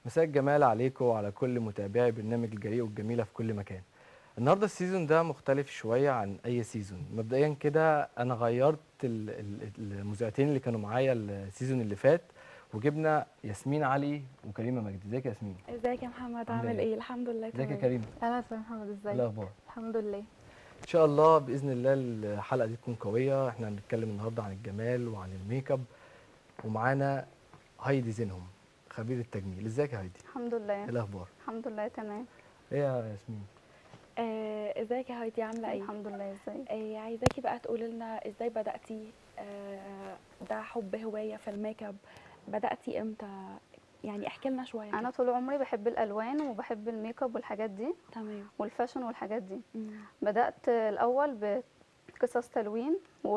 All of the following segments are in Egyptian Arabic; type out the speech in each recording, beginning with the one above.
مساء الجمال عليكم وعلى كل متابعي برنامج الجريء والجميله في كل مكان النهارده السيزون ده مختلف شويه عن اي سيزون مبدئيا كده انا غيرت ال- ال- المذيعتين اللي كانوا معايا السيزون اللي فات وجبنا ياسمين علي وكريمه مجدي ازيك يا ياسمين ازيك يا محمد عاملة عامل إيه؟ ايه الحمد لله ازيك يا تمام كريمه انا تمام محمد إيه ازيك الاخبار الحمد لله ان شاء الله باذن الله الحلقه دي تكون قويه احنا هنتكلم النهارده عن الجمال وعن الميك اب ومعانا هايدي زينهم خبير التجميل ازيك يا هايدي الحمد لله ايه الاخبار الحمد لله تمام ايه يا ياسمين آه، ازيك يا هايدي عامله ايه الحمد لله ازيك آه، عايزاكي بقى تقولي لنا ازاي بداتي آه، ده حب هوايه في الميك اب بداتي امتى يعني احكي لنا شويه انا كده. طول عمري بحب الالوان وبحب الميك اب والحاجات دي تمام والفاشن والحاجات دي مم. بدات الاول بقصص تلوين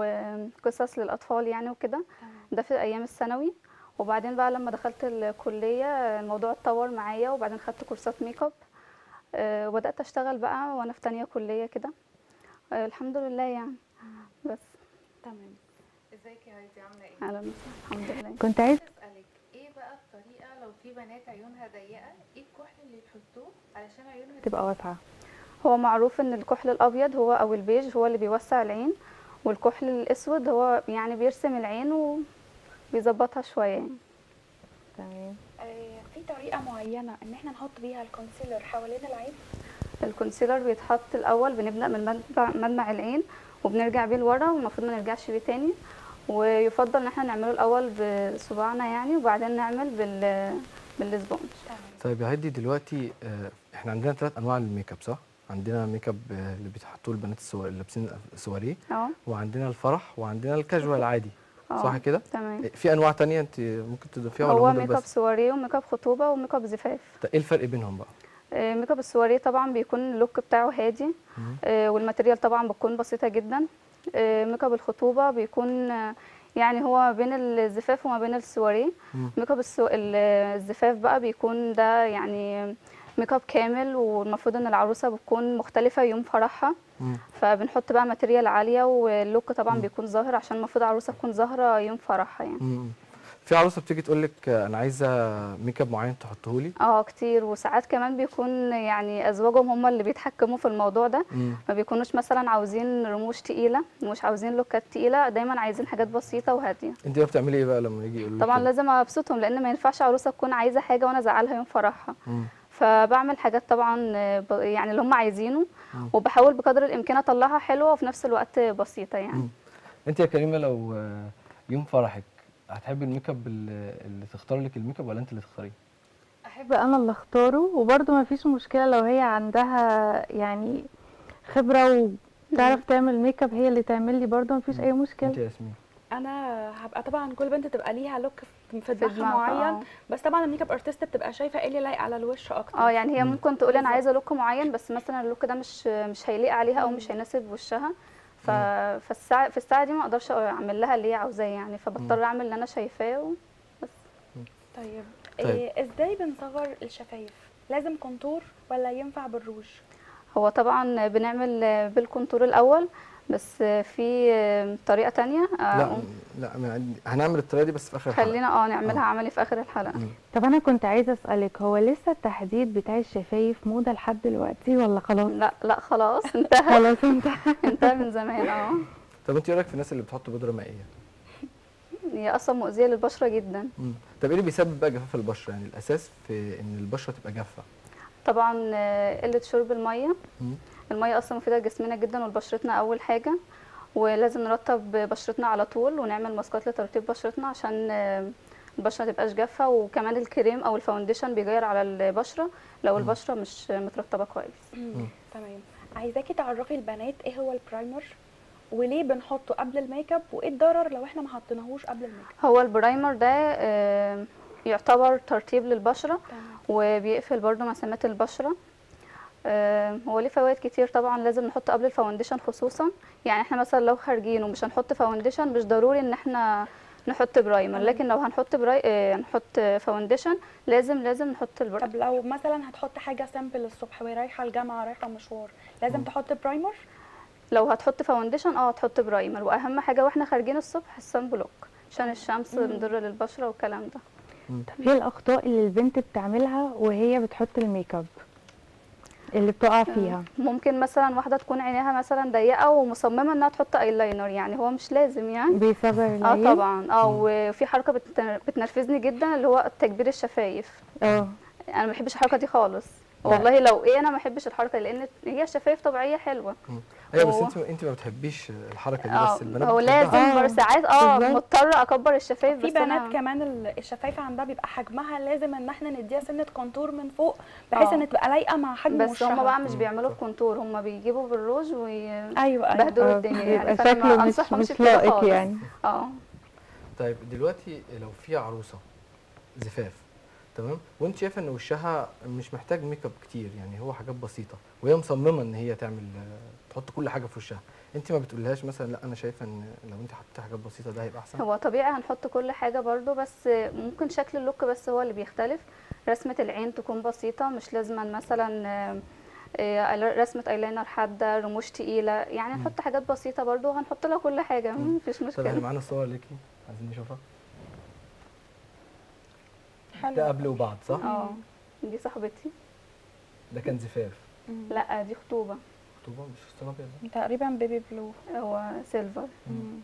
وقصص للاطفال يعني وكده تمام ده في ايام الثانوي وبعدين بقى لما دخلت الكليه الموضوع اتطور معايا وبعدين خدت كورسات ميك اب آه، وبدات اشتغل بقى وانا في تانية كليه كده آه، الحمد لله يعني بس تمام ازيك يا هايدي عامله ايه؟ اهلا وسهلا الحمد لله كنت عايزه اسالك ايه بقى الطريقه لو في بنات عيونها ضيقه ايه الكحل اللي بتحطوه علشان عيونها تبقى واسعه هو معروف ان الكحل الابيض هو او البيج هو اللي بيوسع العين والكحل الاسود هو يعني بيرسم العين وبيظبطها شويه يعني تمام آه، في طريقه معينه ان احنا نحط بيها الكونسيلر حوالين العين الكونسيلر بيتحط الاول بنبدا من مدمع, مدمع العين وبنرجع بيه لورا والمفروض ما نرجعش بيه تاني ويفضل ان احنا نعمله الاول بصباعنا يعني وبعدين نعمل بال بالسبونج تمام طيب يا هادي دلوقتي آه، احنا عندنا ثلاث انواع للميك اب صح؟ عندنا ميك اب آه، اللي بيحطوه البنات السوار اللي لابسين سواريه اه وعندنا الفرح وعندنا الكاجوال العادي اه صح كده؟ تمام آه، في انواع تانية انت ممكن تضيفيها ولا هو هم دول ميك اب بس؟ سواريه وميك اب خطوبه وميك اب زفاف طيب ايه الفرق بينهم بقى؟ آه، ميك اب السواريه طبعا بيكون اللوك بتاعه هادي مم. آه، والماتيريال طبعا بتكون بسيطه جدا آه، ميك اب الخطوبه بيكون آه، يعني هو ما بين الزفاف وما بين السواريه مم. ميك اب السو... ال- الزفاف بقى بيكون ده يعني ميك اب كامل والمفروض ان العروسه بتكون مختلفه يوم فرحها مم. فبنحط بقى ماتيريال عاليه واللوك طبعا مم. بيكون ظاهر عشان المفروض العروسه تكون ظاهره يوم فرحها يعني مم. في عروسه بتيجي تقول لك انا عايزه ميك اب معين تحطه لي اه كتير وساعات كمان بيكون يعني ازواجهم هم اللي بيتحكموا في الموضوع ده مم. ما بيكونوش مثلا عاوزين رموش تقيله مش عاوزين لوكات تقيله دايما عايزين حاجات بسيطه وهاديه انت بقى بتعملي ايه بقى لما يجي يقول لك طبعا كده؟ لازم ابسطهم لان ما ينفعش عروسه تكون عايزه حاجه وانا ازعلها يوم فرحها مم. فبعمل حاجات طبعا آه، ب- يعني اللي هم عايزينه مم. وبحاول بقدر الامكان اطلعها حلوه وفي نفس الوقت بسيطه يعني مم. انت يا كريمه لو آه، يوم فرحك هتحبي الميك اب اللي اللي تختار لك الميك اب ولا انت اللي تختاريه؟ احب انا اللي اختاره وبرده ما فيش مشكله لو هي عندها يعني خبره وتعرف تعمل ميك اب هي اللي تعمل لي برده ما فيش اي انت مشكله يا ياسمين انا هبقى طبعا كل بنت تبقى ليها لوك في دماغها دماغها، معين آه. بس طبعا الميك اب ارتست بتبقى شايفه ايه اللي لايق على الوش اكتر اه يعني هي مم. ممكن تقولي انا بالظبط. عايزه لوك معين بس مثلا اللوك ده مش مش هيليق عليها او مم. مش هيناسب وشها ف... فالساعه في الساعه دي ما اقدرش اعمل لها اللي هي عاوزاه يعني فبضطر اعمل اللي انا شايفاه و... طيب, طيب. إيه ازاي بنصغر الشفايف لازم كونتور ولا ينفع بالروج هو طبعا بنعمل بالكونتور الاول بس في طريقه تانية لا آه، لا ما عندي- هنعمل الطريقه دي بس في اخر الحلقه خلينا اه نعملها عملي في اخر الحلقه مم. طب انا كنت عايزه اسالك هو لسه التحديد بتاع الشفايف موضه لحد دلوقتي ولا خلاص لا لا خلاص انتهى خلاص انت انتهى من زمان اه طب انت ايه رايك في الناس اللي بتحط بودره مائيه؟ هي اصلا مؤذيه للبشره جدا مم. طب ايه اللي بيسبب بقى جفاف البشره؟ يعني الاساس في ان البشره تبقى جافه طبعا آه، قله شرب الميه مم. الميه اصلا مفيده لجسمنا جدا ولبشرتنا اول حاجه ولازم نرطب بشرتنا على طول ونعمل ماسكات لترطيب بشرتنا عشان آه، البشره متبقاش جافه وكمان الكريم او الفاونديشن بيغير على البشره لو البشره مش مترطبه كويس تمام عايزاكي تعرفي البنات ايه هو البرايمر وليه بنحطه قبل الميك اب وايه الضرر لو احنا ما حطيناهوش قبل الميك اب هو البرايمر ده آه، يعتبر ترطيب للبشره تمام وبيقفل برضو مسامات البشره آه، هو ليه فوائد كتير طبعا لازم نحط قبل الفاونديشن خصوصا يعني احنا مثلا لو خارجين ومش هنحط فاونديشن مش ضروري ان احنا نحط برايمر تمام. لكن لو هنحط براي... آه، نحط فاونديشن لازم لازم نحط البرايمر طب لو مثلا هتحط حاجه سامبل الصبح وهي رايحه الجامعه رايحه مشوار لازم تحط برايمر لو هتحط فاونديشن اه تحط برايمر واهم حاجه واحنا خارجين الصبح السان بلوك عشان الشمس مم. مضره للبشره والكلام ده مم. طب ايه الاخطاء اللي البنت بتعملها وهي بتحط الميك اب اللي بتقع فيها ممكن مثلا واحده تكون عينيها مثلا ضيقه ومصممه انها تحط ايلاينر يعني هو مش لازم يعني بيصغر اه العين طبعا اه وفي حركه بت- بتنرفزني جدا اللي هو تكبير الشفايف اه انا ما بحبش الحركه دي خالص والله لو ايه انا ما بحبش الحركه دي لان هي شفايف طبيعيه حلوه ايوه بس هو- انت انت ما بتحبيش الحركه دي اه بس البنات هو بتحبها. لازم آه، بر ساعات اه بالظبط. مضطره اكبر الشفايف في بس بنات أنا كمان ال- الشفايف عندها بيبقى حجمها لازم ان احنا نديها سنه كونتور من فوق بحيث آه. ان تبقى لايقه مع حجم بس وشها هم بقى مش مم. بيعملوا الكونتور هم بيجيبوا بالروج ويبهدلوا ايوه ايوه آه، الدنيا بيبقى يعني فانا شكله ما مش انصحهمش مش بكده لائق خالص يعني اه طيب دلوقتي لو في عروسه زفاف تمام وانت شايفه ان وشها مش محتاج ميك اب كتير يعني هو حاجات بسيطه وهي مصممه ان هي تعمل آه، تحط كل حاجه في وشها انت ما بتقولهاش مثلا لا انا شايفه ان لو انت حطيتي حاجات بسيطه ده هيبقى احسن هو طبيعي هنحط كل حاجة برضو بس ممكن شكل اللوك بس هو اللي بيختلف رسمة العين تكون بسيطة مش لازما مثلا آه، آه، رسمة ايلاينر حادة رموش تقيلة يعني نحط حاجات بسيطة برضو وهنحط لها كل حاجة مم. مفيش طب احنا مشكلة معانا صور ليكي عايزين نشوفها حلو ده قبل وبعد صح اه دي صاحبتي ده كان زفاف مم. لا دي خطوبة خطوبه مش فستان ابيض ده؟ تقريبا بيبي بلو هو سيلفر مم.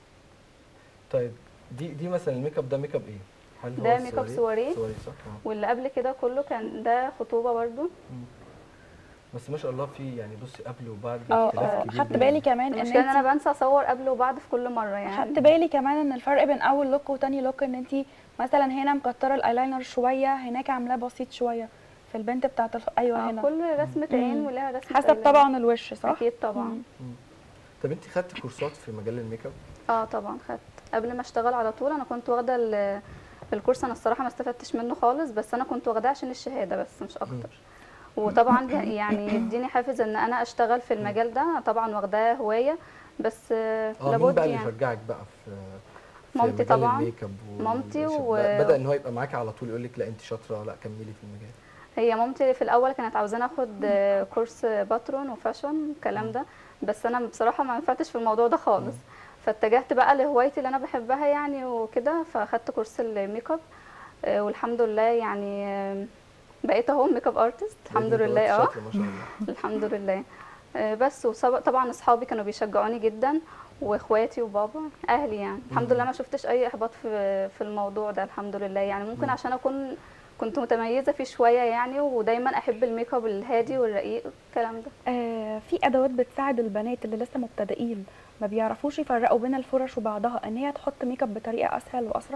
طيب دي دي مثلا الميك اب ده ميك اب ايه هل هو ده ميك اب السواريه؟ سواريه سواريه صح اه واللي قبل كده كله كان ده خطوبة برضو مم. بس ما شاء الله في يعني بصي قبل وبعد اه اختلاف اه كبير خدت بين- بالي كمان ان المشكلة ان انت انا بنسى اصور قبل وبعد في كل مرة خدت يعني بالي كمان ان الفرق بين اول لوك وتاني لوك ان انت مثلا هنا مكتره الايلاينر شويه هناك عاملاه بسيط شويه في البنت بتاعت الف... ايوه آه، هنا كل رسمة عين مم. ولها رسمة حسب ايلاينر. طبعا الوش صح اكيد طبعا مم. مم. طب انت خدتي كورسات في مجال الميك اب اه طبعا خدت قبل ما اشتغل على طول انا كنت واخده ال- الكورس انا الصراحه ما استفدتش منه خالص بس انا كنت واخداه عشان الشهاده بس مش اكتر وطبعا كان- يعني يديني حافز ان انا اشتغل في المجال ده أنا طبعا واخداه هوايه بس آه، اه مين لابد بقى اللي يعني شجعك بقى في في مامتي مجال طبعا. الميك اب وال- مامتي والشب- و- بدا ان هو يبقى معاكي على طول يقول لك لا انت شاطره لا كملي في المجال هي مامتي في الاول كانت عاوزاني اخد آه، كورس باترون وفاشن الكلام ده بس انا بصراحه ما نفعتش في الموضوع ده خالص فاتجهت بقى لهوايتي اللي انا بحبها يعني وكده فاخدت كورس الميك اب آه، والحمد لله يعني آه، بقيت اهو ميك اب ارتست الحمد بإذن الله لله اه شاطره ما شاء الله الحمد لله آه، بس وسبق طبعا اصحابي كانوا بيشجعوني جدا واخواتي وبابا اهلي يعني الحمد لله ما شفتش اي احباط في في الموضوع ده الحمد لله يعني ممكن مم. عشان اكون كنت متميزه فيه شويه يعني ودايما احب الميك اب الهادي والرقيق الكلام ده آه في ادوات بتساعد البنات اللي لسه مبتدئين ما بيعرفوش يفرقوا بين الفرش وبعضها ان هي تحط ميك اب بطريقه اسهل واسرع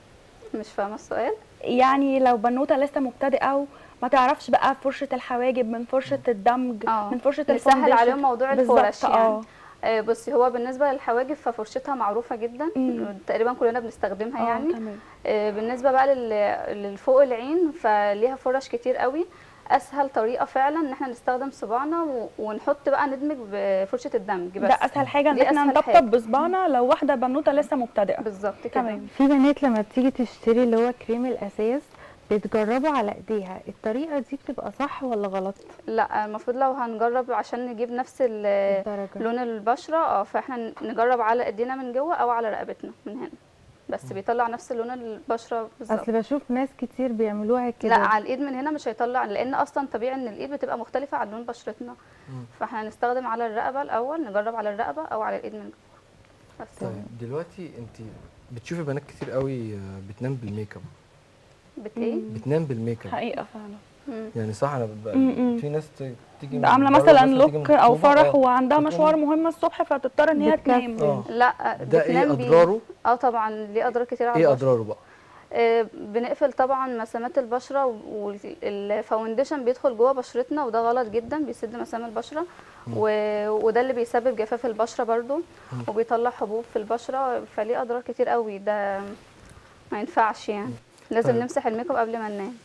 مش فاهمه السؤال يعني لو بنوته لسه مبتدئه وما تعرفش بقى فرشه الحواجب من فرشه الدمج اه من فرشه نسهل الفونديشن عليهم موضوع بالظبط، الفرش يعني اه آه، بصي هو بالنسبه للحواجب ففرشتها معروفه جدا مم. تقريبا كلنا بنستخدمها اه يعني تمام آه، بالنسبه بقى لل- للفوق العين فليها فرش كتير قوي اسهل طريقه فعلا ان احنا نستخدم صباعنا و- ونحط بقى ندمج بفرشه الدمج بس ده اسهل حاجه ان دي احنا أسهل حاجة. نطبطب بصبعنا لو واحده بنوته لسه مبتدئه بالظبط كده تمام في بنات لما بتيجي تشتري اللي هو كريم الاساس بتجربه على ايديها الطريقه دي بتبقى صح ولا غلط لا المفروض لو هنجرب عشان نجيب نفس ال- الدرجه لون البشره اه فاحنا نجرب على ايدينا من جوه او على رقبتنا من هنا بس بيطلع نفس لون البشره بالظبط اصل بشوف ناس كتير بيعملوها كده لا على الايد من هنا مش هيطلع لان اصلا طبيعي ان الايد بتبقى مختلفه عن لون بشرتنا مم. فاحنا هنستخدم على الرقبه الاول نجرب على الرقبه او على الايد من جوه بس طيب دلوقتي انت بتشوفي بنات كتير قوي آه، بتنام بالميك اب بت ايه بتنام بالميك اب حقيقه فعلا مم. يعني صح انا ب- مم. في ناس ت- تيجي ده عامله من بره مثلا تيجي من لوك او الخطوبة، فرح آه، وعندها بتقوم- مشوار مهم الصبح فتضطر ان هي بتكسل. تنام اه لا ده ايه بتنام بيه. اضراره اه طبعا ليه اضرار كتير على ايه البشره اضراره بقى آه بنقفل طبعا مسامات البشره والفاونديشن بيدخل جوه بشرتنا وده غلط جدا بيسد مسام البشره و... وده اللي بيسبب جفاف البشره برضو وبيطلع حبوب في البشره فليه اضرار كتير قوي ده ما ينفعش يعني لازم طيب. نمسح الميك اب قبل ما ننام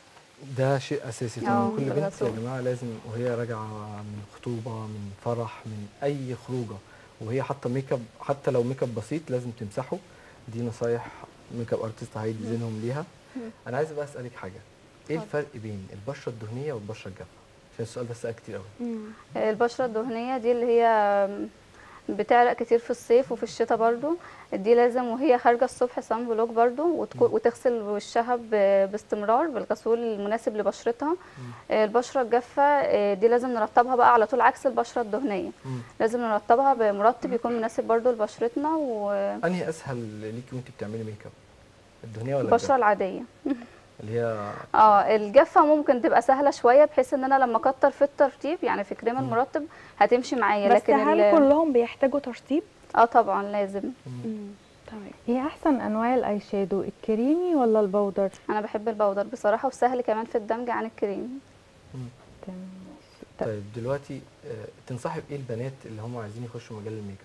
ده شيء اساسي طبعا اه، كل بنت يا بالرسول. جماعه لازم وهي راجعه من خطوبه من فرح من اي خروجه وهي حاطه ميك اب حتى لو ميك اب بسيط لازم تمسحه دي نصايح ميك اب ارتست هايدي زينهم ليها انا عايز بقى اسالك حاجه ايه الفرق بين البشره الدهنيه والبشره الجافه عشان السؤال ده سأل كتير قوي البشره الدهنيه دي اللي هي بتعرق كتير في الصيف وفي الشتاء برضو دي لازم وهي خارجه الصبح صن بلوك برضو وتكو- وتغسل وشها ب- باستمرار بالغسول المناسب لبشرتها آه، البشره الجافه آه، دي لازم نرطبها بقى على طول عكس البشره الدهنيه مم. لازم نرطبها بمرطب يكون مناسب برضو لبشرتنا والبشره انهي اسهل ليكي وانت بتعملي ميك اب الدهنيه ولا الجافة؟ العاديه اللي هي اه الجافه ممكن تبقى سهله شويه بحيث ان انا لما اكتر في الترطيب يعني في كريم المرطب هتمشي معايا بس لكن هل ال- كلهم بيحتاجوا ترطيب؟ اه طبعا لازم تمام ايه احسن انواع الاي شادو الكريمي ولا البودر انا بحب البودر بصراحه وسهل كمان في الدمج عن الكريم تمام. طيب دلوقتي آه، تنصحي بايه البنات اللي هم عايزين يخشوا مجال الميك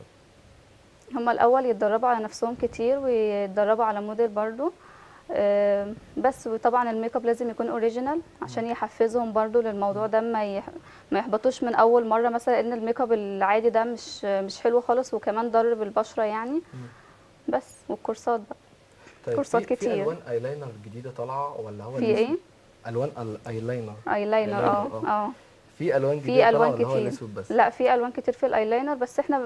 اب هما الاول يتدربوا على نفسهم كتير ويتدربوا على موديل برضو آه، بس وطبعا الميك اب لازم يكون اوريجينال عشان يحفزهم برضو للموضوع ده ما يح... ما يحبطوش من اول مره مثلا ان الميك اب العادي ده مش مش حلو خالص وكمان ضار بالبشره يعني بس والكورسات بقى طيب كورسات في, كتير. في الوان ايلاينر جديده طالعه ولا هو في الأسود؟ ايه الوان الايلاينر ايلاينر اه ايلاينر، اه في الوان جديده في طالعه الوان ولا هو كتير الاسود بس لا في الوان كتير في الايلاينر بس احنا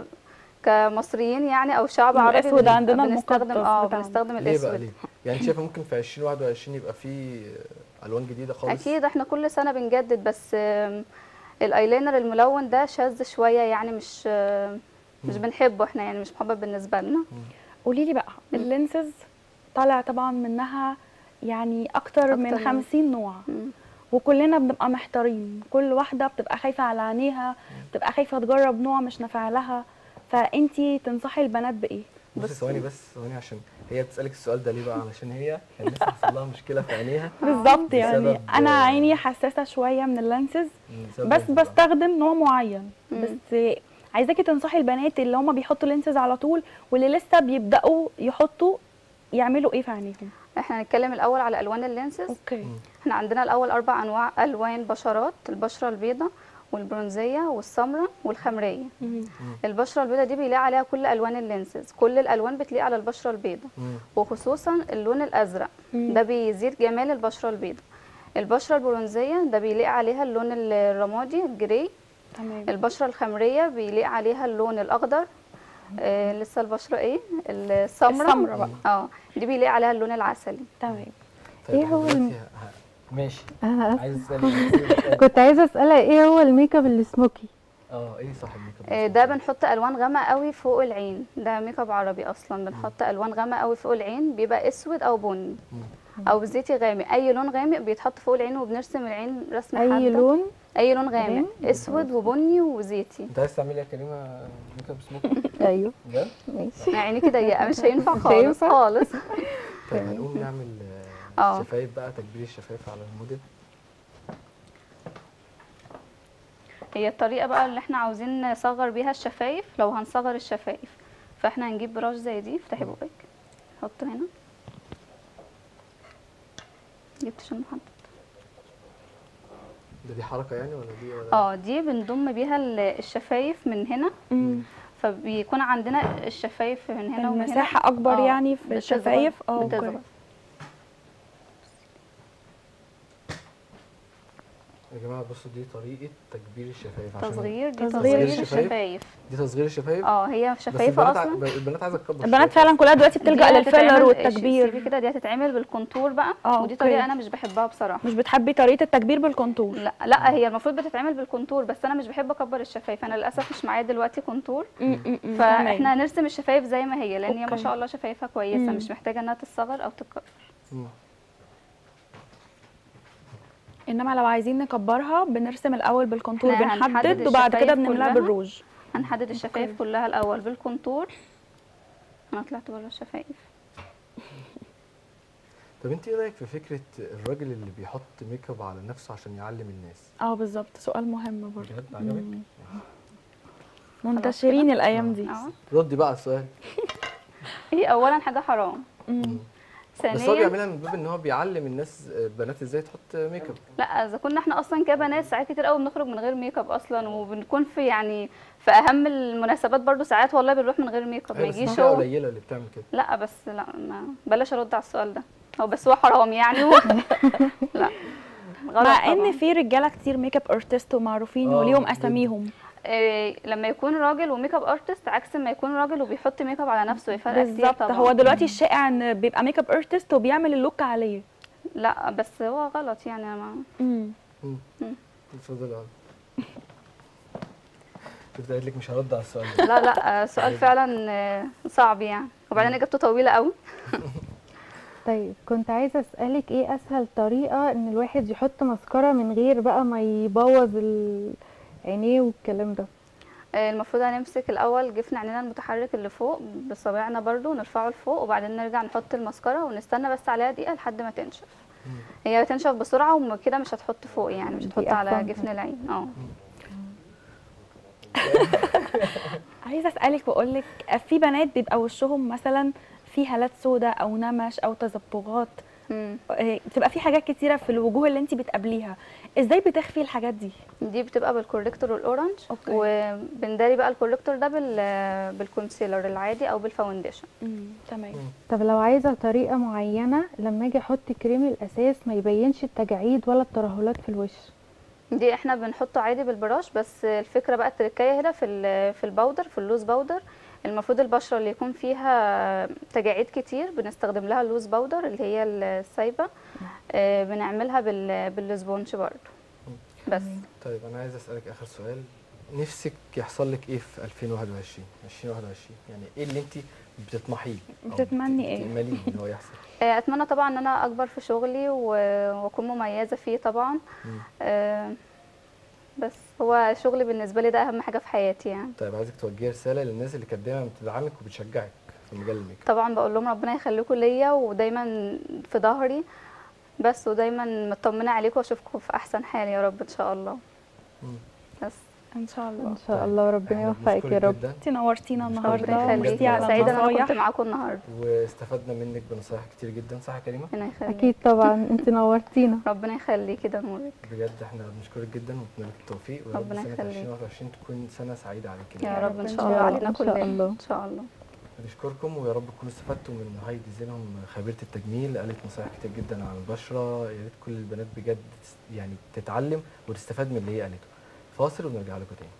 كمصريين يعني او شعب عربي الأسود بن- عندنا بنستخدم المقدس اه بتاعنا. بنستخدم ليه بقى الاسود ليه يعني انت شايفه ممكن في 2021 يبقى في آه، الوان جديده خالص اكيد احنا كل سنه بنجدد بس آم، الايلاينر الملون ده شاذ شويه يعني مش آم، مش بنحبه احنا يعني مش محبب بالنسبه لنا قولي لي بقى اللينسز طالع طبعا منها يعني اكتر, أكتر من من- 50 نوع مم. وكلنا بنبقى محتارين كل واحده بتبقى خايفه على عينيها بتبقى خايفه تجرب نوع مش نافع لها فانتي تنصحي البنات بايه بصي بص- ثواني بس ثواني عشان هي بتسالك السؤال ده ليه بقى علشان هي كان لسه حصل لها مشكله في عينيها بالظبط يعني بسبب- انا عيني حساسه شويه من اللينسز بسبب بس الانتباه. بستخدم نوع معين مم. بس عايزاكي تنصحي البنات اللي هم بيحطوا لينسز على طول واللي لسه بيبداوا يحطوا يعملوا ايه في عينيهم احنا هنتكلم الاول على الوان اللينسز اوكي احنا عندنا الاول اربع انواع الوان بشرات البشره البيضاء والبرونزيه والسمراء والخمريه البشره البيضاء دي بيلاقي عليها كل الوان اللينسز كل الالوان بتليق على البشره البيضاء مم. وخصوصا اللون الازرق ده بيزيد جمال البشره البيضاء البشره البرونزيه ده بيليق عليها اللون الرمادي الجري تمام البشره الخمريه بيليق عليها اللون الاخضر آه لسه البشره ايه السمراء السمراء بقى. اه دي بيليق عليها اللون العسلي تمام طيب إيه هو دلوقتي الم- ه- ه- ماشي انا عايز اسالك كنت عايزه اسالها ايه هو الميك اب السموكي اه ايه صح الميك اب آه، ده بنحط الوان غامقه قوي فوق العين ده ميك اب عربي اصلا بنحط الوان غامقه قوي فوق العين بيبقى اسود او بني او زيتي غامق اي لون غامق بيتحط فوق العين وبنرسم العين رسمه اي حادة. لون اي لون غامق غامق؟ اسود وبني وزيتي انت عايز تعملي يا كريمه ميك اب سموكي ايوه بجد ماشي عينيكي ضيقه مش هينفع مش خالص هينفع؟ خالص طيب هنقوم نعمل آه، اه. شفايف بقى تكبير الشفايف على الموديل هي الطريقه بقى اللي احنا عاوزين نصغر بيها الشفايف لو هنصغر الشفايف فاحنا هنجيب براش زي دي افتحي بقك حطه هنا جبتش المحدد ده دي حركه يعني ولا دي ولا اه دي بنضم بيها ال- الشفايف من هنا مم. فبيكون عندنا الشفايف من هنا ومن هنا المساحه اكبر آه، يعني في بتصغر- الشفايف اه بتصغر. اوكي يا جماعه بصوا دي طريقه تكبير الشفايف عشان تصغير دي تصغير تصغير الشفايف؟ الشفايف دي تصغير الشفايف اه هي بس شفايفها البنات ع- اصلا البنات عايزه تكبر البنات شوية. فعلا كلها دلوقتي بتلجأ دي للفيلر هتتعمل- سيبي والتكبير كده دي هتتعمل بالكونتور بقى اه، ودي اوكي. طريقه انا مش بحبها بصراحه مش بتحبي طريقه التكبير بالكونتور لا لا هي المفروض بتتعمل بالكونتور بس انا مش بحب اكبر الشفايف انا للاسف مش معايا دلوقتي كونتور م- م- م، فاحنا تمام. هنرسم الشفايف زي ما هي لان هي ما اوكي. شاء الله شفايفها كويسه مم. مش محتاجه انها تتصغر او تتكبر مم. انما لو عايزين نكبرها بنرسم الاول بالكونتور احنا هنحدد بنحدد وبعد كده الشفايف بنملاها كلها. بالروج هنحدد الشفايف كلها الاول بالكونتور انا طلعت بره الشفايف طب انت ايه رايك في فكره الراجل اللي بيحط ميك اب على نفسه عشان يعلم الناس اه بالظبط سؤال مهم برضه بجد عجبك مم. منتشرين الايام دي اه ردي بقى على السؤال هي اولا حاجه حرام مم. بس هو ثانيا بيعملها من باب ان هو بيعلم الناس البنات ازاي تحط ميك اب لا اذا كنا احنا اصلا كبنات ساعات كتير قوي بنخرج من غير ميك اب اصلا وبنكون في يعني في اهم المناسبات برضو ساعات والله بنروح من غير ميك اب ما أيوة، بس يجيش فئة هو قليله اللي بتعمل كده لا بس لا ما بلاش ارد على السؤال ده هو بس هو حرام يعني و... لا غلط مع ان طبعاً. في رجاله كتير ميك اب ارتست ومعروفين آه، وليهم جداً. اساميهم إيه لما يكون راجل وميك اب ارتست عكس ما يكون راجل وبيحط ميك اب على نفسه فرق كتير بالظبط طبعا هو دلوقتي الشائع ان بيبقى ميك اب ارتست وبيعمل اللوك عليه لا بس هو غلط يعني أنا ما امم اتفضل يا عم. كنت قايل لك مش هرد على السؤال ده لا لا آه، سؤال فعلا آه، صعب يعني وبعدين اجابته طويله قوي طيب كنت عايزة أسألك ايه أسهل طريقة إن الواحد يحط مسكرة من غير بقى ما يبوظ ال- عينيه والكلام ده آه، المفروض هنمسك الاول جفن عينينا المتحرك اللي فوق بصابعنا برضو نرفعه لفوق وبعدين نرجع نحط المسكره ونستنى بس عليها دقيقه لحد ما تنشف هي بتنشف بسرعه وكده مش هتحط فوق يعني مش دي هتحط على أحسن جفن العين اه عايزه اسالك واقول لك في بنات بيبقى وشهم مثلا في هالات سوداء او نمش او تذبغات مم. آه، بتبقى في حاجات كتيره في الوجوه اللي انت بتقابليها ازاي بتخفي الحاجات دي دي بتبقى بالكوريكتور والاورنج أوكي. وبنداري بقى الكوريكتور ده بال بالكونسيلر العادي او بالفاونديشن امم تمام طب لو عايزة طريقة معينة لما اجي احط كريم الاساس ما يبينش التجاعيد ولا الترهلات في الوش دي احنا بنحطه عادي بالبراش بس الفكره بقى التركية هنا في ال- في الباودر في اللوز باودر المفروض البشره اللي يكون فيها تجاعيد كتير بنستخدم لها اللوز باودر اللي هي السايبه آه، بنعملها بال بالسبونج برضو بس طيب انا عايز اسالك اخر سؤال نفسك يحصل لك ايه في 2021 2021 يعني ايه اللي انت بتطمحيه أو بتتمني بت- إيه؟ بتأمليه ان هو يحصل آه، اتمنى طبعا ان انا اكبر في شغلي و- واكون مميزه فيه طبعا مم. آه، بس هو شغلي بالنسبه لي ده اهم حاجه في حياتي يعني طيب عايزك توجهي رساله للناس اللي كانت دايما بتدعمك وبتشجعك في مجال الميك اب طبعا بقول لهم ربنا يخليكم ليا ودايما في ظهري بس ودايما مطمنه عليكم واشوفكم في احسن حال يا رب ان شاء الله مم. بس ان شاء الله ان شاء طيب، الله ربنا إحنا يوفقك يا بنشكرك رب جدا انت نورتينا ربنا النهارده ربنا يخليك. وميرسي يخليك على سعيده ان انا النصايح كنت معاكم النهارده واستفدنا منك بنصايح كتير جدا صح يا كريمه ربنا يخليك اكيد طبعا انت نورتينا ربنا يخليكي ده نورك بجد احنا بنشكرك جدا ونتمنى لك التوفيق ويا رب ربنا سنه يخليك. 2021 تكون سنه سعيده عليك يا جميعاً. رب ان إن شاء شاء الله الله. علينا إن شاء كلنا الله. ان شاء الله بنشكركم ويا رب تكونوا استفدتوا من هايدي زينهم خبيره التجميل قالت نصايح كتير جدا عن البشره يا ريت كل البنات بجد تس- يعني تتعلم وتستفاد من اللي هي قالته فاصل ونرجع لكم تاني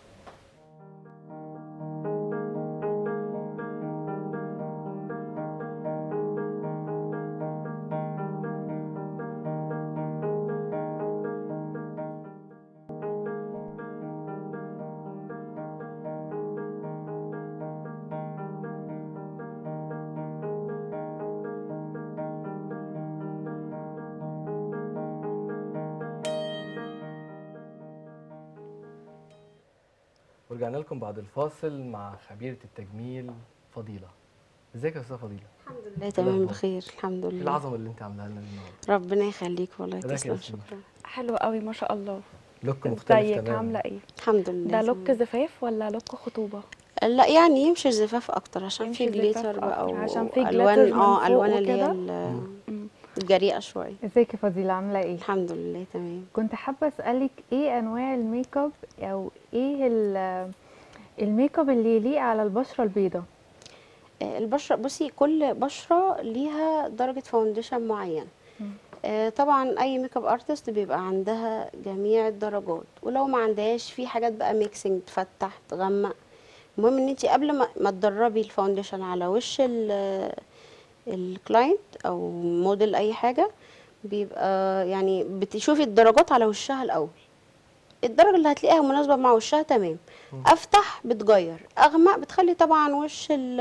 ورجعنا لكم بعد الفاصل مع خبيره التجميل فضيله ازيك يا استاذه فضيله الحمد لله تمام الأخبار؟ بخير الحمد ايه لله العظمه اللي انت عاملاها لنا النهارده ربنا يخليك والله إيه رأيك يا تسلم ياسمين؟ شكرا حلو قوي ما شاء الله لوك مختلف ازيك تماما عامله ايه الحمد لله ده لوك تمام. زفاف ولا لوك خطوبه لا يعني يمشي الزفاف اكتر عشان يمشي في الزفاف جليتر بقى أكتر، عشان في والوان glitter من اه فوق الوان اللي هي وكده. ال- مم. الجريئه شويه ازيك يا فضيلة عاملة ايه الحمد لله تمام كنت حابة اسألك ايه انواع الميك اب او ايه ال- الميك اب اللي يليق على البشرة البيضاء آه، البشره بصي كل بشره ليها درجه فاونديشن معينه مم. آه، طبعا اي ميك اب ارتست بيبقى عندها جميع الدرجات ولو ما عندهاش في حاجات بقى ميكسنج تفتح تغمق المهم ان انت قبل ما ما تدربي الفاونديشن على وش ال- الكلاينت او موديل اي حاجه بيبقى يعني بتشوفي الدرجات على وشها الاول الدرجه اللي هتلاقيها مناسبه مع وشها تمام افتح بتغير اغمق بتخلي طبعا وش ال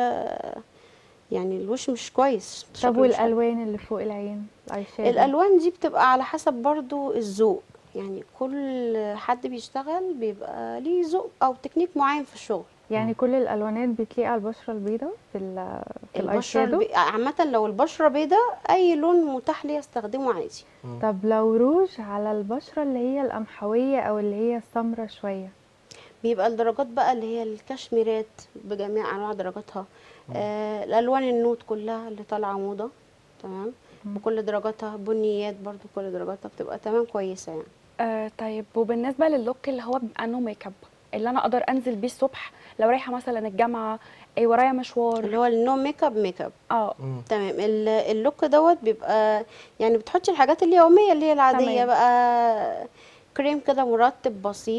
يعني الوش مش كويس طب شكله مش حلو. والالوان اللي فوق العين الاي شادو الالوان دي بتبقى على حسب برضو الذوق يعني كل حد بيشتغل بيبقى ليه ذوق او تكنيك معين في الشغل يعني كل الالوانات بتليق على البشرة البيضاء في ال في الاي البشره شادو البي... عامه لو البشره بيضة اي لون متاح لي استخدمه عادي طب لو روج على البشرة اللي هي القمحوية او اللي هي السمرة شوية بيبقى الدرجات بقى اللي هي الكشميرات بجميع انواع درجاتها آه الالوان النوت كلها اللي طالعه موضه تمام بكل درجاتها بنيات برضو كل درجاتها بتبقى تمام كويسه يعني آه طيب وبالنسبه للوك اللي هو بيبقى انه ميك اب اللي انا اقدر انزل بيه الصبح لو رايحه مثلا الجامعه ايه ورايا مشوار اللي هو النو ميك اب ميك اب اه مم. تمام ال- اللوك دوت بيبقى يعني بتحطي الحاجات اليوميه اللي هي العاديه تمام. بقى كريم كده مرطب بسيط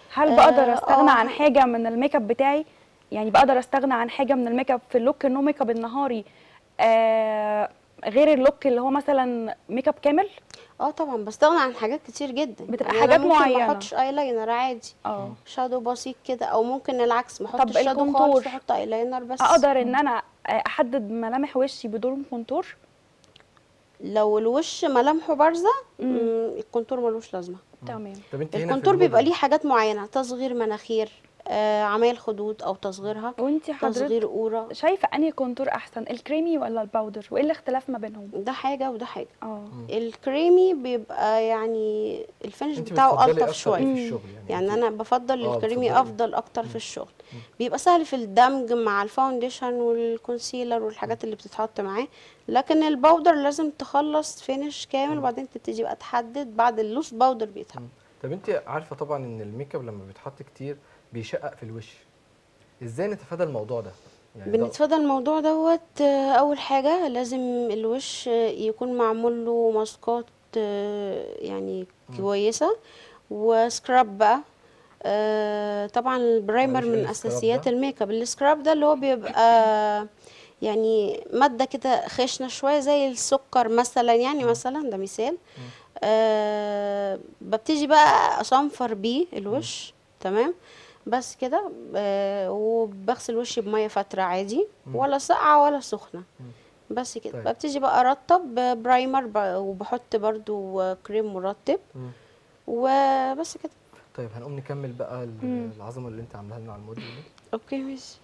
هل آه، بقدر استغنى آه. عن حاجه من الميك اب بتاعي يعني بقدر استغنى عن حاجه من الميك اب في اللوك النو ميك اب النهاري آه غير اللوك اللي هو مثلا ميك اب كامل اه طبعا بستغنى عن حاجات كتير جدا بتبقى يعني حاجات أنا ممكن معينة. ما احطش ايلاينر عادي اه شادو بسيط كده او ممكن العكس ما طب احطش شادو الكونتور؟ خالص واحط ايلاينر بس اقدر ان انا احدد ملامح وشي بدون كونتور لو الوش ملامحه بارزه مم، الكونتور ملوش لازمه تمام طب انت هنا في الكونتور بيبقى الموديل. ليه حاجات معينه تصغير مناخير آه عمايل خدود او تصغيرها وانتي حضرتك تصغير قوره شايفه انهي كونتور احسن الكريمي ولا الباودر وايه الاختلاف ما بينهم ده حاجه وده حاجه اه الكريمي بيبقى يعني الفينش انت بتاعه بتفضلي الطف أكتر شويه ايه في الشغل يعني, يعني انت- انا بفضل آه، الكريمي بتفضلي. افضل اكتر في الشغل بيبقى سهل في الدمج مع الفاونديشن والكونسيلر والحاجات اللي بتتحط معاه لكن الباودر لازم تخلص فينش كامل وبعدين تبتدي بقى تحدد بعد اللوس باودر بيتحط طب انت عارفه طبعا ان الميك اب لما بيتحط كتير بيشقق في الوش ازاي نتفادى الموضوع ده يعني ده- بنتفادى الموضوع دوت آه، اول حاجه لازم الوش آه، يكون معمول له ماسكات آه، يعني كويسه وسكراب بقى آه، طبعا البرايمر معلش، ايه من السكراب اساسيات ده؟ الميك اب السكراب ده اللي هو بيبقى يعني ماده كده خشنه شويه زي السكر مثلا يعني مثلا ده مثال آه ببتدي بقى اصنفر بيه الوش تمام بس كده آه وبغسل وشي بميه فتره عادي ولا ساقعه ولا سخنه بس كده طيب. ببتدي بقى ارطب برايمر ب- وبحط برضو كريم مرطب مم. وبس كده طيب هنقوم نكمل بقى ال- العظمه اللي انت عاملاها لنا على الموديل دي اوكي ماشي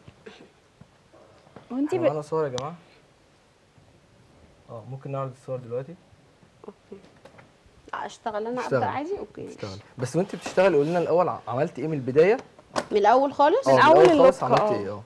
وانتي احنا ب... معانا صور يا جماعه اه ممكن نعرض الصور دلوقتي اوكي اشتغل انا اشتغل. ابدا عادي اوكي ماشي. اشتغل بس وانت بتشتغلي قولي لنا الاول ع- عملتي ايه من البدايه من الاول خالص اه من أول خالص اللوك، عملتي اه. ايه اه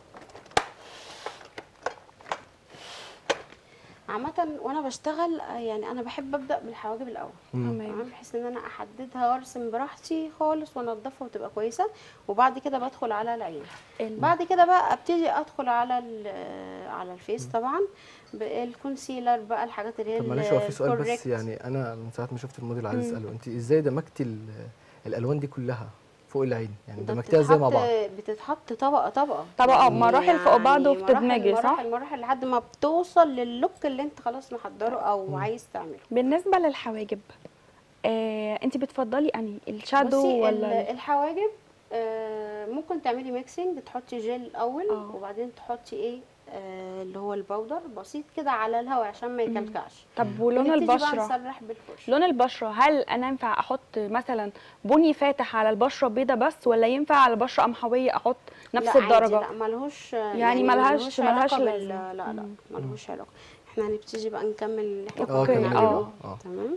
عامه وانا بشتغل آه، يعني انا بحب ابدا بالحواجب الاول تمام تمام بحيث ان انا احددها وارسم براحتي خالص وانضفها وتبقى كويسه وبعد كده بدخل على العين ال- بعد كده بقى ابتدي ادخل على ال- على الفيس طبعا بالكونسيلر بقى الحاجات اللي هي طب معلش هو في سؤال بس الكوريكت. يعني انا من ساعه ما شفت الموديل عايز اساله انت ازاي دمجتي ال- الالوان دي كلها فوق العين يعني ده دمجتيها ازاي مع بعض بتتحط- بتتحط طبقه طبقه طبقة مراحل فوق بعض يعني وبتدمجي، مراحل- صح؟ مراحل مراحل لحد ما بتوصل للوك اللي انت خلاص محضره او عايز تعمله بالنسبه للحواجب آه انتي بتفضلي انهي الشادو بصي ولا ال- ال- الحواجب آه، ممكن تعملي ميكسنج تحطي جل الاول اه. وبعدين تحطي ايه آه، اللي هو البودر بسيط كده على الهواء عشان ما يكلكعش طب ولون ونبتدي بقى البشره نسرح بالفرشه لون البشره هل انا ينفع احط مثلا بني فاتح على البشره بيضه بس ولا ينفع على البشره قمحويه احط نفس لا عادي، الدرجه لا ملهوش يعني ملهاش- ملهاش علاقة لازمة. بال- لا لا ملهوش علاقه احنا هنبتدي بقى نكمل اللي احنا اه أوكي، كملي بنعمله. بقى. اه تمام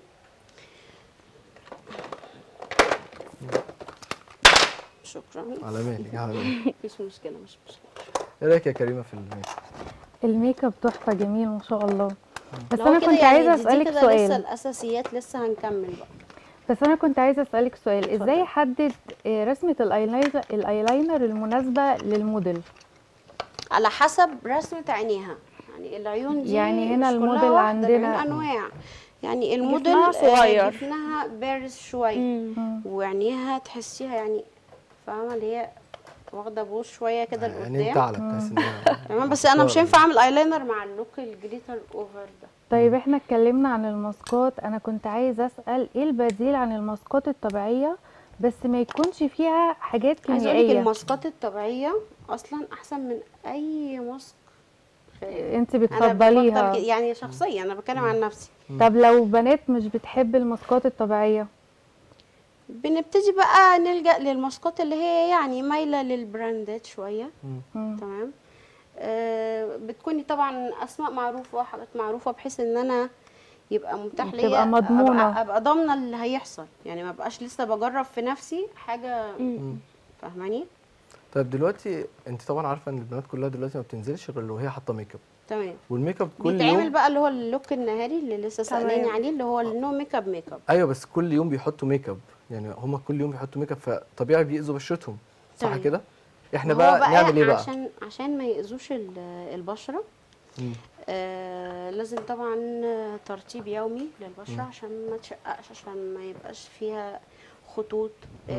شكرا على مالك على مالك مفيش مشكله مش مشكله ايه رايك يا كريمه في الميك اب الميك اب تحفه جميل ما شاء الله بس لو انا كده كنت يعني عايزه دي- دي اسالك كده لسه سؤال الاساسيات لسه هنكمل بقى بس انا كنت عايزه اسالك سؤال ازاي اتفضلي. احدد آه، رسمه الايلاينر الايلاينر المناسبه للموديل على حسب رسمة عينيها يعني العيون دي يعني هنا مش كلها الموديل واحدة، عندنا- العيون أنواع يعني الموديل جفنها آه، صغير. جفنها بارز شوية مم. وعينيها تحسيها يعني فاهمة اللي هي واخدة بوش شوية كده يعني لقدام تعلق تحس انها تمام بس أنا مش هينفع أعمل أيلاينر مع اللوك الجليتر أوفر ده طيب احنا اتكلمنا عن الماسكات انا كنت عايزه اسال ايه البديل عن الماسكات الطبيعيه بس ما يكونش فيها حاجات عايزة أقولك كيميائيه الماسكات الطبيعية أصلا أحسن من أي ماسك خارجي. انت أنا بتفضليها بفضل كده- يعني شخصيا أنا بتكلم عن نفسي طب لو بنات مش بتحب الماسكات الطبيعيه بنبتدي بقى نلجأ للماسكات اللي هي يعني مايلة للبراندات شوية مم. تمام آه بتكوني طبعا أسماء معروفة وحاجات معروفة بحيث إن أنا يبقى متاح ليا تبقى مضمونة. أبقى, أبقى ضامنة اللي هيحصل يعني ما بقاش لسه بجرب في نفسي حاجة فاهماني طيب دلوقتي انت طبعا عارفه ان البنات كلها دلوقتي ما بتنزلش غير لو هي حاطه ميك اب تمام والميك اب كل بيتعمل يوم بقى اللي هو اللوك النهاري اللي لسه سألاني تمام. عليه اللي هو النو ميك اب ميك اب ايوه بس كل يوم بيحطوا ميك اب يعني هم كل يوم بيحطوا ميك اب فطبيعي بيأذوا بشرتهم صح تمام. كده احنا ما هو بقى, نعمل ايه بقى عشان عشان ما يأذوش ال- البشرة مم. آه لازم طبعا ترطيب يومي للبشره عشان ما تشققش عشان ما يبقاش فيها خطوط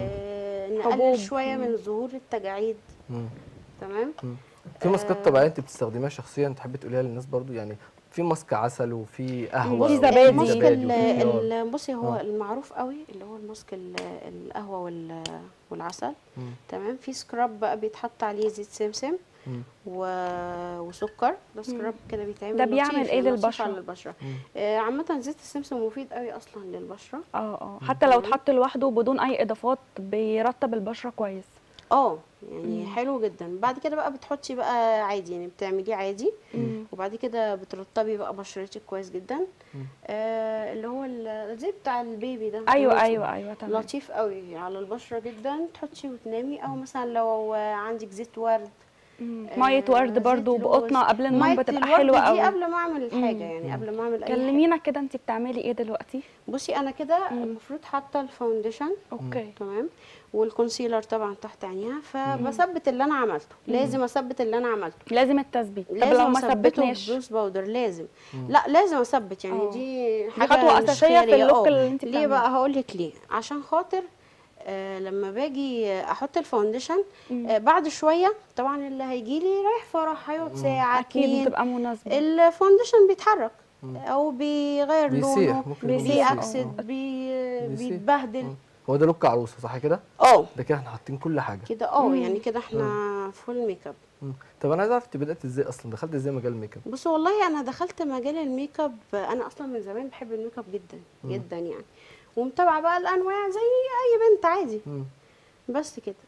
آه حبوب. نقلل شويه من ظهور التجاعيد مم. تمام في ماسكات آه. طبيعيه انت بتستخدميها شخصيا تحبي تقوليها للناس برضو يعني في ماسك عسل وفي قهوه في وفي زبادي. الماسك زبادي ال- وفي خيار. ال- بصي هو آه. المعروف قوي اللي هو الماسك ال- القهوه وال- والعسل مم. تمام في سكراب بقى بيتحط عليه زيت سمسم مم. و... وسكر ده سكراب كده بيتعمل ده بيعمل لطيف إيه يعني لطيف للبشرة؟ على البشره مم. آه عامه زيت السمسم مفيد قوي اصلا للبشره اه اه حتى لو اتحط لوحده بدون اي اضافات بيرطب البشره كويس اه يعني حلو جدا بعد كده بقى بتحطي بقى عادي يعني بتعمليه عادي وبعد كده بترطبي بقى بشرتك كويس جدا آه اللي هو ال- زي بتاع البيبي ده ايوه اللي هو ايوه ايوه تمام لطيف قوي على البشره جدا تحطي وتنامي او مثلا لو عندك زيت ورد مم. آه، ميه ورد زيت برضو لوز. بقطنه قبل النوم مية بتبقى الورد حلوه دي قوي قبل ما اعمل الحاجه يعني قبل ما اعمل اي حاجه كلمينا كده انت بتعملي ايه دلوقتي بصي انا كده المفروض حاطه الفاونديشن اوكي تمام والكونسيلر طبعا تحت عينيها فبثبت اللي انا عملته لازم اثبت اللي انا عملته لازم التثبيت طب لو لازم ما اثبته ثبتناش ببروس باودر لازم لا لازم اثبت يعني اه. دي دي حاجه خطوة مش أساسية في خيارية. اللوك اه. اللي انت ليه بتعمليه. بقى هقول لك ليه عشان خاطر آه لما باجي احط الفاونديشن آه بعد شويه طبعا اللي هيجي لي رايح فرح هيقعد ساعه اكيد اتنين بتبقى مناسبه الفاونديشن بيتحرك او بيغير بيسيح، لونه ممكن يكون بيسيح. بيأكسد بي... بيسيح. بيتبهدل هو ده لوك عروسه صح كده اه ده كده احنا حاطين كل حاجه كده اه يعني كده احنا فول ميك اب مم. طب انا عايز اعرف انت بدات ازاي اصلا دخلت ازاي مجال الميك اب بص والله انا دخلت مجال الميك اب انا اصلا من زمان بحب الميك اب جدا جدا يعني ومتابعه بقى الانواع زي اي بنت عادي مم. بس كده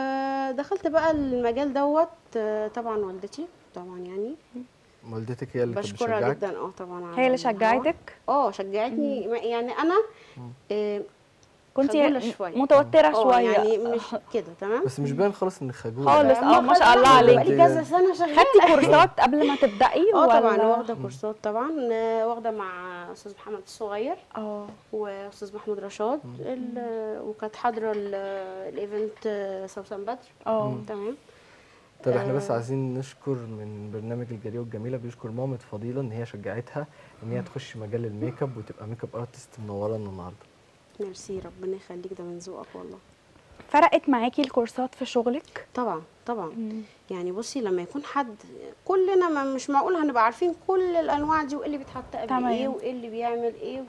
ودخلت بقى المجال دوت آه، طبعا والدتي طبعا يعني والدتك هي اللي كانت بشكرها بتشجعك جدا اه طبعا على هي اللي الهوا. شجعتك اه شجعتني يعني انا آه، كنت خجولة شوية. متوتره اه شويه يعني مش كده تمام بس مش باين خالص انك خجوله خالص. يعني. اه، ما شاء الله عليك. بقالي كذا سنه شغاله خدتي كورسات قبل ما تبدأي اه طبعا ولا واخده كورسات طبعا آه، واخده مع استاذ محمد الصغير اه واستاذ محمود رشاد ال- وكانت حاضره ال- الايفنت آه، سوسن بدر اه تمام طب احنا بس آه. عايزين نشكر من برنامج الجريئه والجميله بيشكر مامة فضيله ان هي شجعتها ان هي تخش مجال الميك اب وتبقى ميك اب ارتست منورانا النهارده ميرسي ربنا يخليك ده من ذوقك والله فرقت معاكي الكورسات في شغلك طبعا طبعا يعني بصي لما يكون حد كلنا ما مش معقول هنبقى عارفين كل الانواع دي وايه اللي بيتحط قبل تمام. ايه وايه اللي بيعمل ايه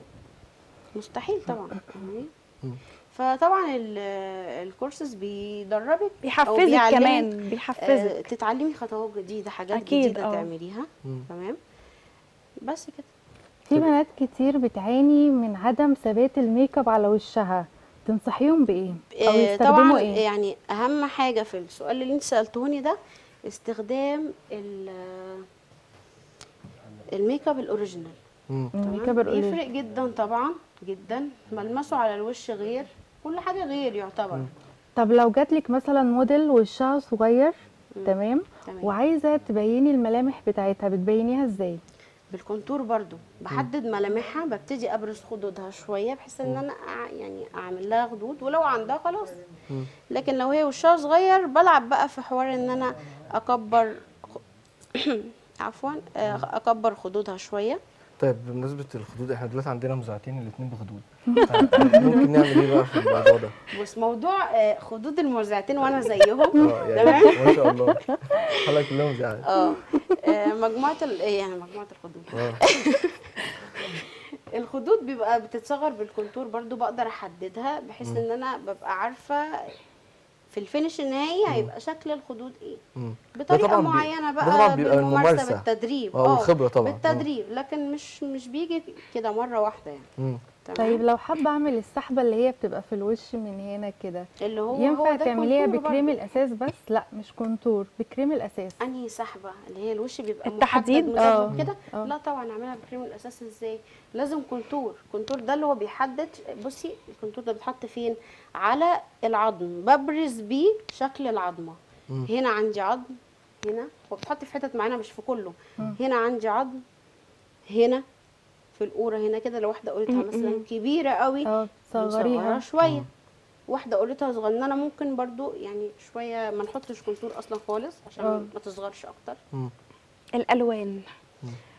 مستحيل طبعا فاهماني؟ فطبعا ال- الكورسز بيدربك أو بيحفزك بيعلمك، كمان آه، بيحفزك تتعلمي خطوات جديده حاجات أكيد، جديده اه. تعمليها مم. تمام بس كده في بنات كتير بتعاني من عدم ثبات الميك اب على وشها تنصحيهم بايه او آه، يستخدموا طبعا ايه يعني اهم حاجه في السؤال اللي انت سالتهوني ده استخدام ال- الميك اب الاوريجينال مم. الميك تمام؟ اب القليل يفرق جدا طبعا جدا ملمسه على الوش غير كل حاجه غير يعتبر طب لو جاتلك مثلا موديل وشها صغير تمام تمام. وعايزه تبيني الملامح بتاعتها بتبينيها ازاي بالكونتور برضو بحدد ملامحها ببتدي ابرز خدودها شويه بحيث ان انا أع- يعني اعمل لها خدود ولو عندها خلاص لكن لو هي وشها صغير بلعب بقى في حوار ان انا اكبر خ- عفوا آه، اكبر خدودها شويه طيب بمناسبه الخدود احنا دلوقتي عندنا مذيعتين الاثنين بخدود ممكن نعمل ايه بقى في الموضوع ده بص موضوع آه، خدود المذيعتين وانا زيهم اه يعني ما شاء الله الحلقه كلها مذيعات اه آه، مجموعه ال... إيه يعني مجموعه الخدود اه الخدود بيبقى بتتصغر بالكونتور برضو بقدر احددها بحيث ان انا ببقى عارفه في الفينش النهائي هيبقى شكل الخدود ايه مم. ده بطريقه طبعاً بي- معينه ده بقى طبعاً بيبقى بالممارسه الممارسة. بالتدريب اه والخبره طبعا بالتدريب لكن مش مش بيجي كده مره واحده يعني مم. تمام طيب لو حابه اعمل السحبه اللي هي بتبقى في الوش من هنا كده اللي هو هو ينفع ده تعمليها الكونتور بكريم برضو. الاساس بس لا مش كونتور بكريم الاساس انهي سحبه اللي هي الوش بيبقى التحديد؟ محدد اه. مظبط كده اه. لا طبعا اعملها بكريم الاساس ازاي لازم كونتور كونتور ده اللي هو بيحدد بصي الكونتور ده بيتحط فين على العظم ببرز بيه شكل العظمه مم. هنا عندي عظم هنا هو بيتحط في حتت معينه مش في كله هنا عندي عظم هنا في القوره هنا كده لو واحده قولتها مثلا كبيره قوي اه نصغرها تصغريها شويه واحده قولتها صغننه ممكن برضو يعني شويه ما نحطش كونتور اصلا خالص عشان اه. ما تصغرش اكتر مم. الالوان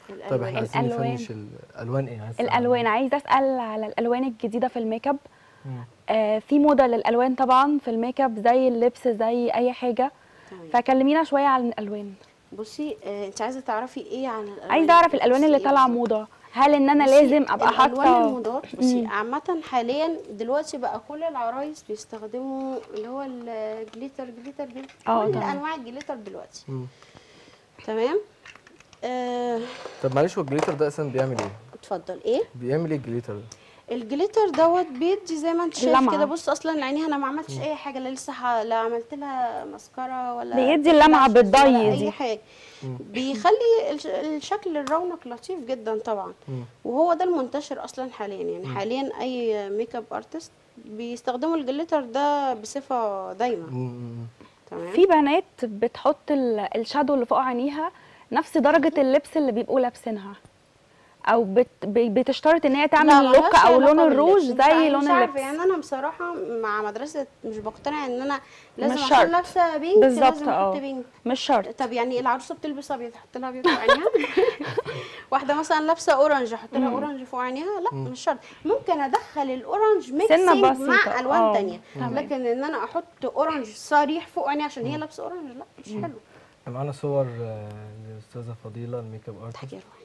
طيب احنا الألوان. عايزين نفنش الالوان ايه عايز تسأل عن- الالوان عايزه اسال على الالوان الجديده في الميك اب مم. آه في موضه للالوان طبعا في الميك اب زي اللبس زي اي حاجه تمام فكلمينا شويه عن الالوان بصي آه انت عايزه تعرفي ايه عن الالوان عايزه اعرف الالوان اللي بصي إيه طالعه بالظبط؟ موضه هل ان انا بصي، لازم ابقى الالوان حاطه الموضات بصي مم. عامه حاليا دلوقتي بقى كل العرايس بيستخدموا اللي هو الجليتر جليتر جليتر اه كل طبعا. انواع الجليتر دلوقتي مم. تمام آه طب معلش هو الجليتر ده اصلا بيعمل ايه؟ اتفضل ايه بيعمل ايه الجليتر ده؟ الجليتر دوت بيدي زي ما انت شايف اللمعة. كده بص اصلا عينيها انا ما عملتش اي حاجه لا لسه ح... لا عملت لها مسكره ولا بيدي اللمعة lashes ولا بالضي اي دي. حاجه مم. بيخلي الش- الشكل الرونق لطيف جدا طبعا مم. وهو ده المنتشر اصلا حاليا يعني حاليا اي ميك اب ارتست بيستخدموا الجليتر ده بصفه دايمه مم. مم. تمام في بنات بتحط ال- الشادو اللي فوق عينيها نفس درجه اللبس اللي بيبقوا لابسينها او بت ب- بتشترط ان هي لا، تعمل ملهاش لوك او علاقة لون باللبس. الروج مش زي عارفة- لون مش عارفة، اللبس يعني انا بصراحه مع مدرسه مش بقتنع ان انا لازم مش عشان شرط. لابسه بينك بالظبط، لازم اه. احط بينك مش شرط طب يعني العروسه بتلبس ابيض احط لها ابيض فوق عينيها واحده مثلا لابسه اورنج احط لها اورنج فوق عينيها لا مش شرط ممكن ادخل الاورنج ميكسنج بسيطة، مع الوان اه، تانية تمام. لكن ان انا احط اورنج صريح فوق عينيها عشان هي لابسه اورنج لا مش حلو معانا صور آه، للاستاذه فضيله الميك اب ارتست تحكي روحي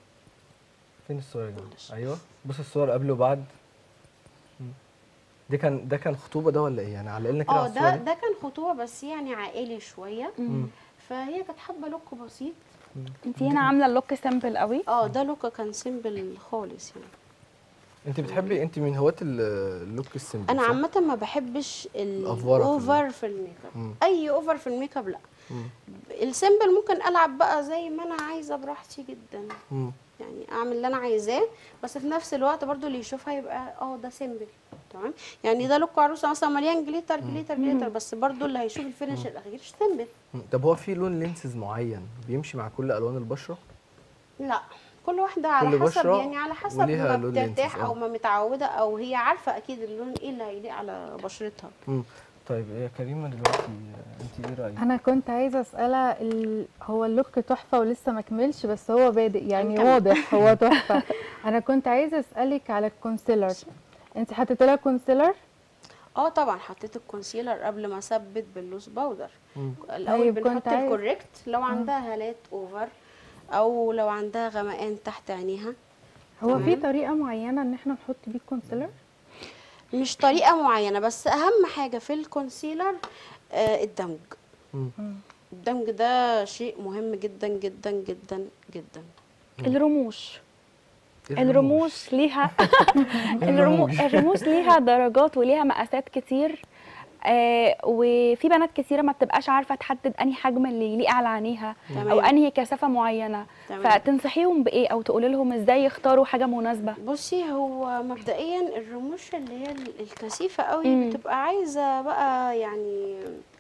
فين الصور يا جماعه؟ معلش. ايوه بص الصور قبل وبعد مم. ده كان ده كان خطوبه ده ولا ايه؟ يعني علق لنا كده اه على الصور ده دي. ده كان خطوبه بس يعني عائلي شويه مم. فهي كانت حابه لوك بسيط انت هنا عامله اللوك سامبل قوي اه ده لوك كان سيمبل خالص يعني انت بتحبي انت من هواة ال- اللوك السيمبل انا صح؟ عامه ما بحبش الأفوارة في الاوفر في الميك مم. اب اي اوفر في الميك اب لا مم. السيمبل ممكن العب بقى زي ما انا عايزه براحتي جدا مم. يعني اعمل اللي انا عايزاه بس في نفس الوقت برضو اللي يشوفها يبقى اه ده سيمبل تمام يعني ده لوك عروسه مثلا مليان جليتر جليتر جليتر بس برضو اللي هيشوف الفينش الاخير سيمبل مم. طب هو في لون لينسز معين بيمشي مع كل الوان البشره؟ لا كل واحده على كل حسب بشرة يعني على حسب وليها ما لون بترتاح لينسز، او اه. ما متعوده او هي عارفه اكيد اللون ايه اللي هيليق على بشرتها مم. طيب يا كريمه دلوقتي آه، انت ايه رايك؟ انا كنت عايزه اسالها ال... هو اللوك تحفه ولسه ما كملش بس هو بادئ يعني هنكمل. واضح هو تحفه انا كنت عايزه اسالك على الكونسيلر انت حطيت لها كونسيلر اه طبعا حطيت الكونسيلر قبل ما اثبت باللوز باودر مم. الاول طيب، بنحط كنت عايز- الكوريكت لو عندها هالات اوفر او لو عندها غمقان تحت عينيها هو في تمام. طريقه معينه ان احنا نحط بيه الكونسيلر مش طريقه معينه بس اهم حاجه في الكونسيلر آه الدمج مم. الدمج ده شيء مهم جدا جدا جدا جدا الرموش إيه الرموش ليها إيه الرمو... الرموش؟ الرموش ليها درجات وليها مقاسات كتير آه وفي بنات كتيره ما بتبقاش عارفه تحدد انهي حجم اللي يليق على عينيها او تمام. انهي كثافه معينه تمام. فتنصحيهم بايه او تقولي لهم ازاي يختاروا حاجه مناسبه بصي هو مبدئيا الرموش اللي هي ال- الكثيفه قوي مم. بتبقى عايزه بقى يعني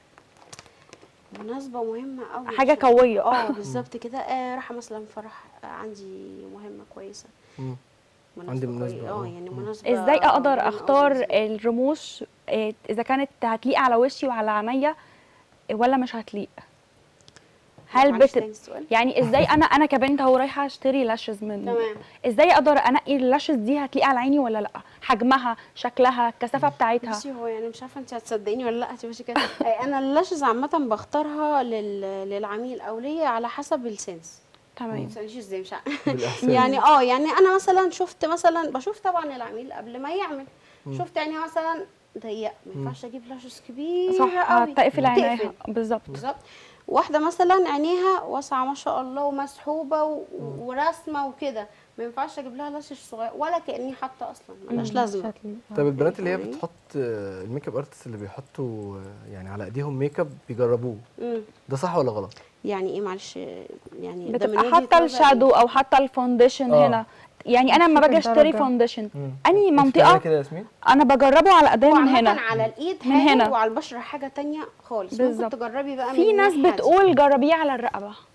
مناسبه مهمه قوي حاجه قويه اه بالظبط كده آه رايحه مثلا فرح آه عندي مهمه كويسه مم. مناسبة عندي كوي- مناسبة، اه اه. يعني مم. مناسبه ازاي اقدر مهمة أوي اختار بالنسبة لي. الرموش آه، اذا كانت هتليق على وشي وعلى عينيا ولا مش هتليق هل معلش بت... تاني السؤال يعني ازاي انا انا كبنت اهو رايحه اشتري لاشز من تمام ازاي اقدر انقي اللاشز دي هتليق على عيني ولا لا حجمها شكلها الكثافه بتاعتها بصي هو يعني مش عارفه انت هتصدقيني ولا لا هتمشي كده آه، انا اللاشز عامه بختارها لل... للعميل او ليا على حسب السنس ما تمام تسالنيش ازاي مش عارفة. بالاحساس يعني اه يعني انا مثلا شفت مثلا بشوف طبعا العميل قبل ما يعمل شفت عينيها مثلا ضيقه ما ينفعش اجيب لاشز كبيره صح قوي هتقفل عينيها تقفل. بالظبط بالظبط واحده مثلا عينيها واسعه ما شاء الله ومسحوبه و... ورسمه وكده ما ينفعش اجيب لها لاشش صغير ولا كاني حاطه اصلا ملهاش مش لازمه هتلاقي. آه. طب البنات اللي هي فاهماني؟ بتحط آه، الميك اب ارتست اللي بيحطوا آه، يعني على ايديهم ميك اب بيجربوه مم. ده صح ولا غلط؟ يعني ايه معلش يعني ده من بتبقى وجهة حاطه نظري. الشادو او حاطه الفونديشن آه. هنا يعني انا لما شوف باجي اشتري الدرجة. فونديشن مم. انهي انت بتعملي منطقه كده يا ياسمين؟ انا بجربه على ايديا من وعامة هنا على الايد من حاجه هنا. وعلى البشره حاجه تانية خالص بالظبط. ممكن تجربي بقى في من ناس الناحية دي. بتقول جربيه على الرقبه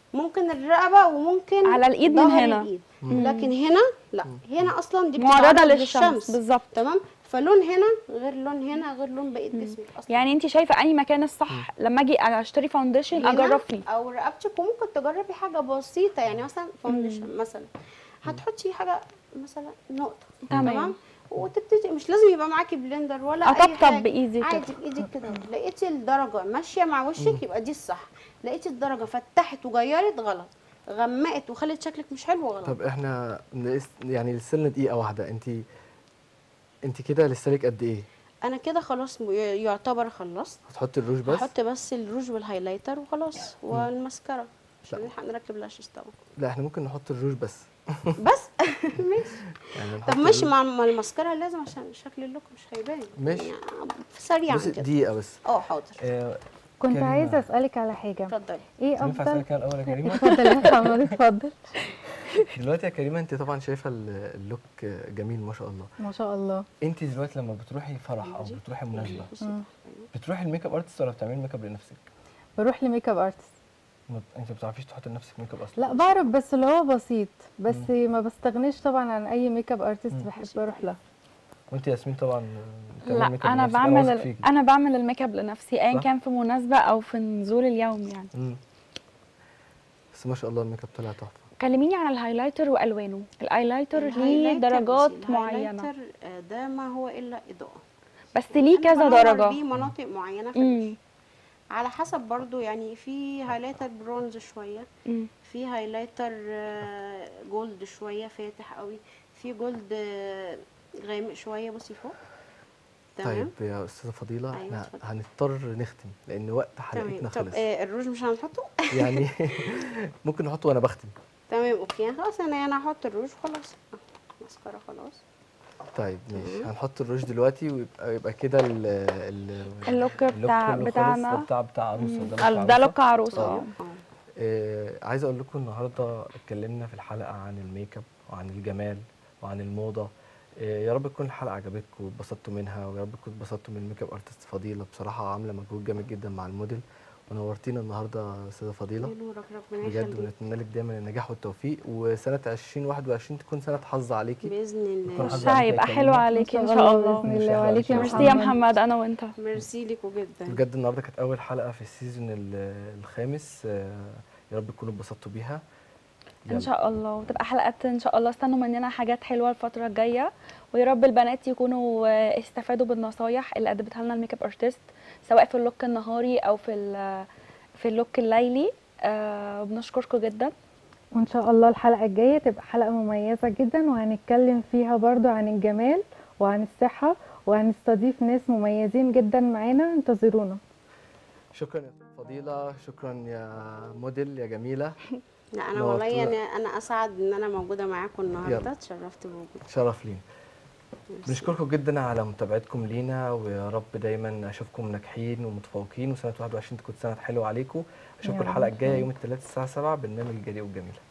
ممكن الرقبه وممكن على الإيد من ظهر هنا. الإيد. لكن هنا لا هنا اصلا دي معرضه بتتعرض للشمس بالظبط تمام فلون هنا غير لون هنا غير لون بقيه جسمك اصلا يعني انت شايفه انهي مكان الصح لما اجي اشتري فاونديشن هنا اجرب فيه او رقبتك وممكن تجربي حاجه بسيطه يعني مثلا فاونديشن مثلا هتحطي حاجه مثلا نقطه تمام. وتبتدي مش لازم يبقى معاكي بلندر ولا اي أطبطب حاجه بإيدي كده. عادي بايدك كده لقيتي الدرجه ماشيه مع وشك يبقى دي الصح لقيتي الدرجه فتحت وغيرت غلط غمقت وخلت شكلك مش حلو غلط طب احنا نقيس- يعني لسه لنا دقيقه واحده انت انت كده لسه لك قد ايه انا كده خلاص م- يعتبر خلصت هتحطي الروج بس هحط بس الروج والهايلايتر وخلاص والماسكارا عشان لا. نلحق نركب لاشز طبعا لا احنا ممكن نحط الروج بس بس ماشي يعني نحط طب ماشي الروج- مع مع الماسكارا لازم عشان شكل اللوك مش هيبان ماشي. يعني سريعا بصي كده دقيقه بس اه حاضر آه، كنت كريمة. عايزه اسالك على حاجه اتفضلي ايه ينفع افضل اسالك انا الاول يا كريمه اتفضل يا محمد اتفضل دلوقتي يا كريمه انت طبعا شايفه ال- اللوك جميل ما شاء الله ما شاء الله انت دلوقتي لما بتروحي فرح او بتروحي مناسبه مم. بتروحي الميك اب ارتست ولا بتعملي ميك اب لنفسك بروح لميك اب ارتست ما- انت ما بتعرفيش تحطي لنفسك ميك اب اصلا لا بعرف بس اللي هو بسيط بس ما بستغنيش طبعا عن اي ميك اب ارتست بحب اروح لها وانت يا ياسمين طبعا بتعملي لا ميك اب انا لنفسك. بعمل واثق ال- فيكي. انا بعمل الميك اب لنفسي ايا صح؟ كان في مناسبه او في نزول اليوم يعني مم. بس ما شاء الله الميك اب طلع تحفه كلميني عن الهايلايتر والوانه الايلايتر ليه الهايلايتر درجات بصي، معينه الهايلايتر آه، ده ما هو الا اضاءه بس ليه أنا كذا بنور درجه بيه مناطق معينه في مم. الوش على حسب برضو يعني في هايلايتر برونز شويه مم. في هايلايتر آه، جولد شويه فاتح قوي في جولد آه، غامق شويه بصي فوق طيب يا استاذه فضيله أيوة، احنا اتفضل. هنضطر نختم لان وقت تمام حلقتنا طب خلص آه، الروج مش هنحطه يعني ممكن نحطه وانا بختم تمام اوكي يعني خلاص انا انا هحط الروج خلاص آه، مسكره خلاص طيب ماشي هنحط الروج دلوقتي ويبقى يبقى كده ال ال اللوك بتاع- كله خلص. بتاعنا. ده بتاع بتاع عروسه مم. ده ده بتاع عروسة. لوك عروسه آه. اه اه آه عايز اقول لكم النهارده اتكلمنا في الحلقه عن الميك اب وعن الجمال وعن الموضه آه يا رب تكون الحلقه عجبتكم واتبسطتوا منها ويا رب تكونوا اتبسطتوا من الميك اب ارتست فضيله بصراحه عامله مجهود جامد جدا مع الموديل ونورتينا النهارده استاذه فضيله نورك ربنا بجد يخليك ونتمنى لك دايما النجاح والتوفيق وسنه 2021 تكون سنه حظ عليكي باذن يكون الله حظ مش عليك يا هيبقى كريمة. حلو عليكي ان شاء الله باذن إن شاء الله الله، وعليكي إن يا شاء ميرسي يا محمد محمد انا وانت ميرسي ليكوا جدا بجد النهارده كانت اول حلقه في السيزون ال- الخامس آه، يا رب تكونوا اتبسطتوا بيها ان يلا. شاء الله وتبقى حلقات ان شاء الله استنوا مننا حاجات حلوه الفتره الجايه ويا رب البنات يكونوا آه، استفادوا بالنصايح اللي قدمتها لنا الميك اب ارتست سواء في اللوك النهاري او في ال- في اللوك الليلي آه بنشكركم جدا وان شاء الله الحلقه الجايه تبقى حلقه مميزه جدا وهنتكلم فيها برضو عن الجمال وعن الصحه وهنستضيف ناس مميزين جدا معانا انتظرونا شكرا يا فضيله شكرا يا موديل يا جميله لا انا نورتونا. والله انا انا اسعد ان انا موجوده معاكم النهارده اتشرفت بوجودي شرف لينا بنشكركم جدا على متابعتكم لينا ويا رب دايما اشوفكم ناجحين ومتفوقين وسنه 21 تكون سنه حلوه عليكم اشوفكم يا رب الحلقه إن شاء الجايه الله. يوم الثلاث الساعه 7 برنامج الجريء والجميله